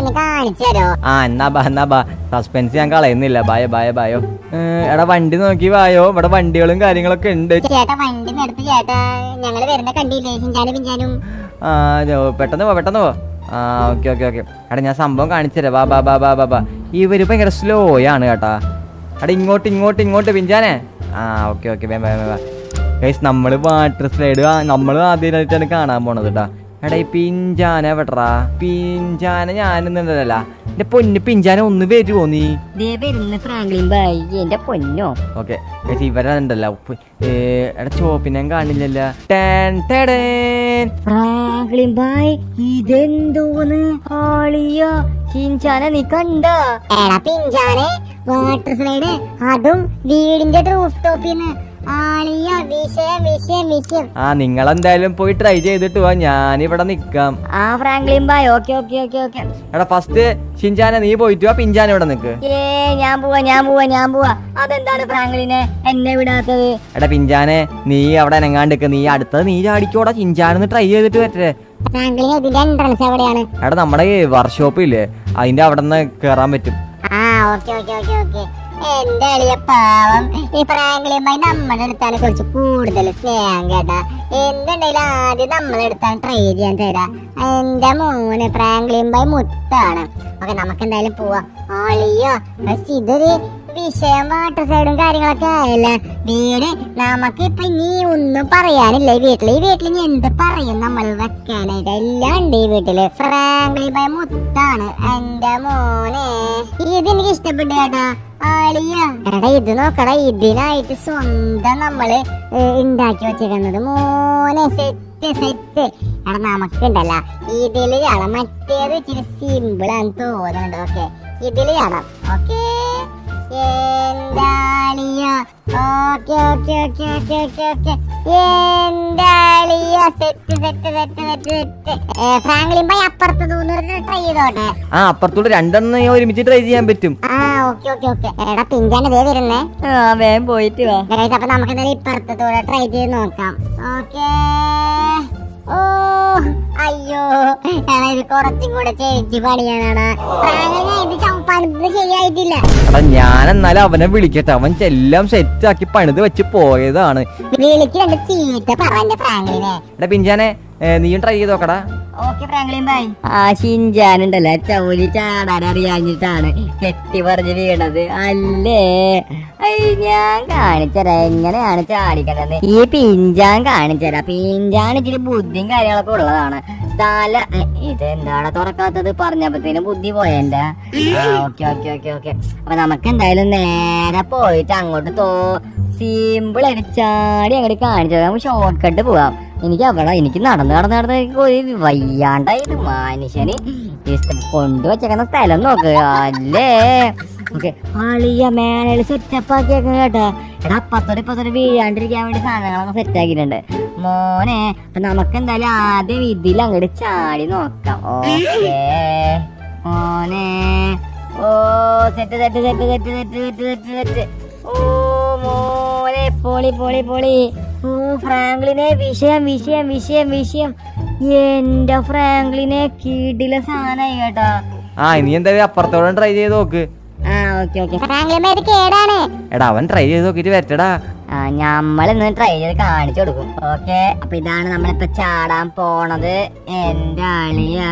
കാണിച്ചു തരോ ആ എന്നാ ബാ എന്നാ ബാ സസ്പെൻസ് ഞാൻ കളയുന്നില്ല ബായ ബായ ബായോ ഏ, എടാ വണ്ടി നോക്കി വായോ ഇവിടെ വണ്ടികളും കാര്യങ്ങളൊക്കെ ഉണ്ട് ചേട്ടാ വണ്ടി നിർത്ത് ചേട്ടാ ഞങ്ങള് വരുന്ന കണ്ടില്ലേ ഷിഞ്ചാനും പിഞ്ചാനും ആ ജോ, പെട്ടെന്ന് പോ പെട്ടെന്ന് പോ ആ ഓക്കെ ഓക്കെ ഓക്കെ എടാ ഞാൻ സംഭവം കാണിച്ചു തരാം ബാ ബാ ബാ ബാ ബാ ബാ ഇവര് ഭയങ്കര സ്ലോ ആണ് കേട്ടാ എടാ ഇങ്ങോട്ട് ഇങ്ങോട്ട് ഇങ്ങോട്ട് പിഞ്ചാനേ ആ ഓക്കെ ഓക്കെ വേ വേ വേ ഗൈസ് നമ്മള് വാട്ടർ സ്ലൈഡ് നമ്മൾ ആദ്യമായിട്ടാണ് കാണാൻ പോണത് കേട്ടാ എടാ ഈ പിഞ്ചാന എവിടെടാ പിഞ്ചാന ഞാനെന്നുണ്ടല്ല എന്റെ പൊന്ന് പിഞ്ചാന ഒന്ന് വരുമോ നീ ദേ വരുന്ന ഫ്രാങ്ക്ലിൻ ബായ് എന്റെ പൊന്നോ ഓക്കെ ഇവരുണ്ടല്ലോ ഉപ്പ് ഏ, എടാ ചോപ്പിനെ ഞാൻ കാണില്ലല്ലോ ടാൻ ടാടേൻ. ഫ്രാങ്ക്ലിൻ ബായ് ഇതെന്തോന്ന് ആളിയോ ഷിൻചാന നീ കണ്ട എടാ പിഞ്ചാനെ വാട്ടർ സ്ലൈഡ് അതും വീടിന്റെ റൂഫ് ടോപ്പിന്ന് ആളിയ വിഷയം വിഷയം വിഷയം ആ നിങ്ങൾ എന്തായാലും പോയി ട്രൈ ചെയ്തിട്ട് വാ ഞാനിവിടെ നിക്കാം ആ Franklin bye okay okay okay okay എടാ ഫസ്റ്റ് ഷിൻചാന നീ പോയിട്ട് വാ പിഞ്ചാന ഇവിടെ നിക്ക് ഏ ഞാൻ പോവാ ഞാൻ പോവാ ഞാൻ പോവാ അതെന്താണ് ഫ്രാങ്ക്ലിനെ എന്നെ വിടാത്തത് എടാ പിഞ്ചാനെ നീ അവിടെ അനങ്ങാണ്ടിക്ക് നീ അടുത്തത് നീ ചാടിക്കോടാ ചിഞ്ചാനൊന്ന് ട്രൈ ചെയ്തിട്ട് വരട്ടെ ഫ്രാങ്ക്ലിന് ഇതിന്റെ എൻട്രൻസ് എവിടെയാണ് എടാ നമ്മുടെ വർക്ക്ഷോപ്പ് ഇല്ലേ അതിന്റെ അവിടെ നിന്ന് കേറാൻ പറ്റും ആ ഓക്കെ ഓക്കെ ഓക്കെ ഓക്കെ എന്റെ എളിയ പാവം ഈ ഫ്രാങ്ക്ലിയുമായി നമ്മുടെ അടുത്താണ് കുറച്ച് കൂടുതൽ സ്നേഹം കേട്ടാ എന്തുണ്ടെങ്കിലും ആദ്യം നമ്മളെടുത്താണ് ട്രൈ ചെയ്യാൻ തരാ എന്റെ മോന് ഫ്രാങ്ക്ലിയുമായി മുത്താണ് ഓക്കെ നമുക്ക് എന്തായാലും പോവാം ആളിയോ പക്ഷെ ഇതൊരു വിഷയം വാട്ടർ സൈഡും കാര്യങ്ങളൊക്കെ ആയല്ല വീട് നമുക്ക് ഇപ്പൊ ഇനി ഒന്നും പറയാനില്ല ഈ വീട്ടില് ഈ വീട്ടിൽ ഇനി എന്ത് പറയും നമ്മൾ വെക്കാനായിട്ട് എല്ലാം ഉണ്ട് ഈ വീട്ടില് ഫ്രാങ്ക്ലി ബൈ മുത്താണ് എന്റെ മോനെ ഇത് എനിക്ക് ഇഷ്ടപ്പെട്ടു കേട്ടാ ആളിയ എടാ ഇത് നോക്കടാ ഇതിനായിട്ട് സ്വന്തം നമ്മള് ഏ, ഉണ്ടാക്കി വെച്ചിരിക്കുന്നത് മോനെ സെറ്റ് സെറ്റ് എടാ നമുക്കുണ്ടല്ല ഇതില് ചാടാം മറ്റേത് ഇച്ചിരി സിമ്പിൾ ആണെന്ന് തോന്നുന്നുണ്ട് ഓക്കെ ഇതില് ചാടാം ഓക്കേ എന്താളിയ okay okay okay okay okay okay എന്താളിയ set set set set set Franklin bye അപ്പുറത്ത് തോന്നുന്നത് ട്രൈ ചെയ്തോട്ടെ ആ അപ്പുറത്തോട്ട് രണ്ടെണ്ണം ഞാൻ ഒരുമിച്ച് ട്രൈ ചെയ്യാൻ പറ്റും ആ ഓക്കെ ഓക്കെ ഓക്കെ എടാ പിഞ്ചാണ് ദേ വരുന്നേ ആ വേഗം പോയിട്ട് വാ ഗൈസ് അപ്പൊ നമുക്ക് എന്തായാലും ഇപ്പുറത്തൂടെ ട്രൈ ചെയ്ത് നോക്കാം ഓക്കേ ഓ അയ്യോ എടാ ഇത് കുറച്ചും കൂടെ ചേച്ചി പണിയാനാണ് ഫ്രാങ്ക്ലിൻ ഞാൻ ഇത് ചവ് പണിത് ശരിയായിട്ടില്ല എടാ ഞാൻ എന്നാലും അവനെ വിളിക്കട്ടെ അവൻ എല്ലാം സെറ്റ് ആക്കി പണിത് വെച്ച് പോയതാണ് വിളിച്ച് രണ്ട് ചീത്ത പറ എന്റെ ഫ്രാങ്ക്ലിനെ എടാ പിഞ്ചാനെ ഏ, നീയും ട്രൈ ചെയ്ത് നോക്കടാ ഓക്കെ ഫ്രാങ്ക്ലിൻ ബായ് ആ ഷിൻജാനുണ്ടല്ലോ ചൗലി ചാടാൻ അറിയാഞ്ഞിട്ടാണ് കെട്ടി പറഞ്ഞ് വീണത് അല്ലേ ഐ ഞാൻ കാണിച്ചരാ എങ്ങനെയാണ് ചാടിക്കണ്ടെന്ന് ഈ പിഞ്ചാൻ കാണിച്ചരാ പിഞ്ചാൻ ഇച്ചിരി ബുദ്ധിയും കാര്യങ്ങളൊക്കെ ഉള്ളതാണ് തല എ, ഇത് എന്താണ് തുറക്കാത്തത് പറഞ്ഞപ്പത്തേനും ബുദ്ധി പോയന്റെ ഓക്കെ ഓക്കെ ഓക്കെ ഓക്കെ അപ്പൊ നമുക്ക് എന്തായാലും നേരെ പോയിട്ട് അങ്ങോട്ട് തോ സിമ്പിൾ ആയിട്ട് ചാടി അങ്ങോട്ട് കാണിച്ചത് നമുക്ക് ഷോർട്ട് കട്ട് പോവാം എനിക്ക് അവിടെ എനിക്ക് നടന്ന് നടന്ന് നടന്ന് എനിക്ക് ഒരു വയ്യാണ്ടായത് മനുഷ്യന് ഇഷ്ടം കൊണ്ടുവച്ചേക്കുന്ന സ്ഥലം നോക്ക് അല്ലേ ഓക്കെ അളിയ മേലെ സെറ്റപ്പ് ആക്കിയേക്കും കേട്ടോ എടാ അപ്പത്തോടെ ഇപ്പത്തോടെ വീഴാണ്ടിരിക്കാൻ വേണ്ടി സാധനങ്ങളൊക്കെ സെറ്റ് ആക്കിയിട്ടുണ്ട് മോനെ അപ്പൊ നമുക്ക് എന്തായാലും ആദ്യം ഇതിൽ അങ്ങോട്ട് ചാടി നോക്കാം ഓക്കേ മോനെ ഓ set set set set set set set set ഓ മോനെ പൊളി പൊളി പൊളി ഓ ഫ്രാങ്ക്ലിനെ വിഷയം വിഷയം വിഷയം വിഷയം എന്റെ ഫ്രാങ്ക്ലിനെ കീടിലെ സാധനമായി കേട്ടോ ആ നീ എന്തായാലും അപ്പുറത്തോടെ ട്രൈ ചെയ്ത് നോക്ക് ആ ഓക്കെ ഓക്കെ ഫ്രാങ്ക്ലിൻ ഇത് കേടാണ് എടാ അവൻ ട്രൈ ചെയ്ത് നോക്കിട്ട് വരട്ടെടാ ആ നമ്മളിന്ന് ട്രൈ ചെയ്ത് കാണിച്ചു കൊടുക്കും ഓക്കെ അപ്പൊ ഇതാണ് നമ്മളിപ്പോ ചാടാൻ പോണത് എന്റെ അളിയാ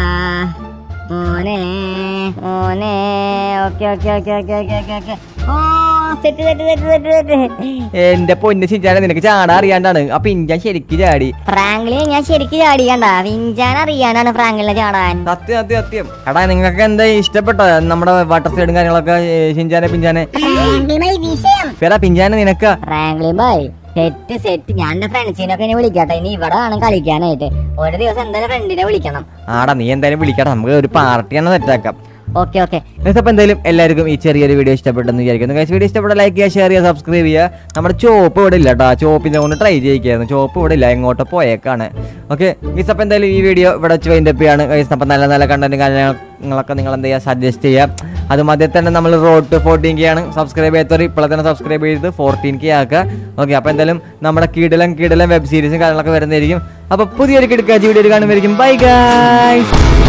മോനെ മോനെ okay okay okay okay okay okay okay ഓ set set set set set എന്റെ പൊന്ന് ചിഞ്ചാനെ നിനക്ക് ചാടാൻ അറിയാണ്ടാണ് അപ്പൊ ഇഞ്ചാൻ ശരിക്ക് ചാടി ഫ്രാങ്ക്ലിനെ ഞാൻ ശരിക്കും ചാടിക്കണ്ട വിഞ്ചാൻ അറിയാനാണ് ഫ്രാങ്ക്ലിനെ ചാടാൻ സത്യം സത്യം സത്യം എടാ നിങ്ങൾക്ക് എന്താ ഇഷ്ടപ്പെട്ടോ നമ്മുടെ വാട്ടർ സ്ലൈഡും കാര്യങ്ങളൊക്കെ ഏ, ഷിൻചാനെ പിഞ്ചാനെ ഫ്രാങ്ക്ലിൻ ഈ വിഷയം പേരാ പിഞ്ചാനെ നിനക്ക് ഫ്രാങ്ക്ലിൻ ബായ് സെറ്റ് സെറ്റ് ഞാൻ എന്റെ ഫ്രണ്ട്സിനൊക്കെ ഇനി വിളിക്കട്ടെ ഇനി ഇവിടെ വേണം കളിക്കാനായിട്ട് ഒരു ദിവസം എന്തായാലും ഫ്രണ്ടിനെ വിളിക്കണം ആടാ നീ എന്തായാലും വിളിക്കട്ടെ നമുക്ക് ഒരു പാർട്ടിയാണ് സെറ്റാക്കാം ഓക്കെ ഓക്കെ അപ്പോൾ എന്തായാലും എല്ലാവർക്കും ഈ ചെറിയൊരു വീഡിയോ ഇഷ്ടപ്പെട്ടെന്ന് വിചാരിക്കുന്നു ഗൈസ് വീഡിയോ ഇഷ്ടപ്പെട്ട ലൈക്ക് ചെയ്യുക ഷെയർ ചെയ്യുക സബ്സ്ക്രൈബ് ചെയ്യുക നമ്മുടെ ചോപ്പ് ഇവിടെ ഇല്ല കേട്ടോ ചോപ്പിനെ കൊണ്ട് ട്രൈ ചെയ്യിക്കായിരുന്നു ചോപ്പ് ഇവിടെ ഇല്ല എങ്ങോട്ട് പോയേക്കാണ് ഓക്കെ ഗൈസ് അപ്പോൾ എന്തായാലും ഈ വീഡിയോ ഇവിടെ വെച്ച് വൈൻഡപ്പ് ചെയ്യാണ് ഗൈസ് അപ്പോൾ നല്ല നല്ല കണ്ടന്റ് കാര്യങ്ങളൊക്കെ നിങ്ങൾ എന്ത് ചെയ്യുക സജസ്റ്റ് ചെയ്യുക അതും അതേ തന്നെ നമ്മൾ റോഡ് ടു ഫോർട്ടീൻ കെ ആണ് സബ്സ്ക്രൈബ് ചെയ്യാത്തവർ ഇപ്പോഴെ തന്നെ സബ്സ്ക്രൈബ് ചെയ്ത് ഫോർട്ടീൻ കെ ആക്കുക ഓക്കെ അപ്പോൾ എന്തായാലും നമ്മുടെ കീടലം കീടലം വെബ് സീരീസും കാര്യങ്ങളൊക്കെ വരുന്നതായിരിക്കും അപ്പോൾ പുതിയൊരു കിടക്കാച്ചി വീഡിയോ കാണുമായിരിക്കും ബൈ ഗൈസ്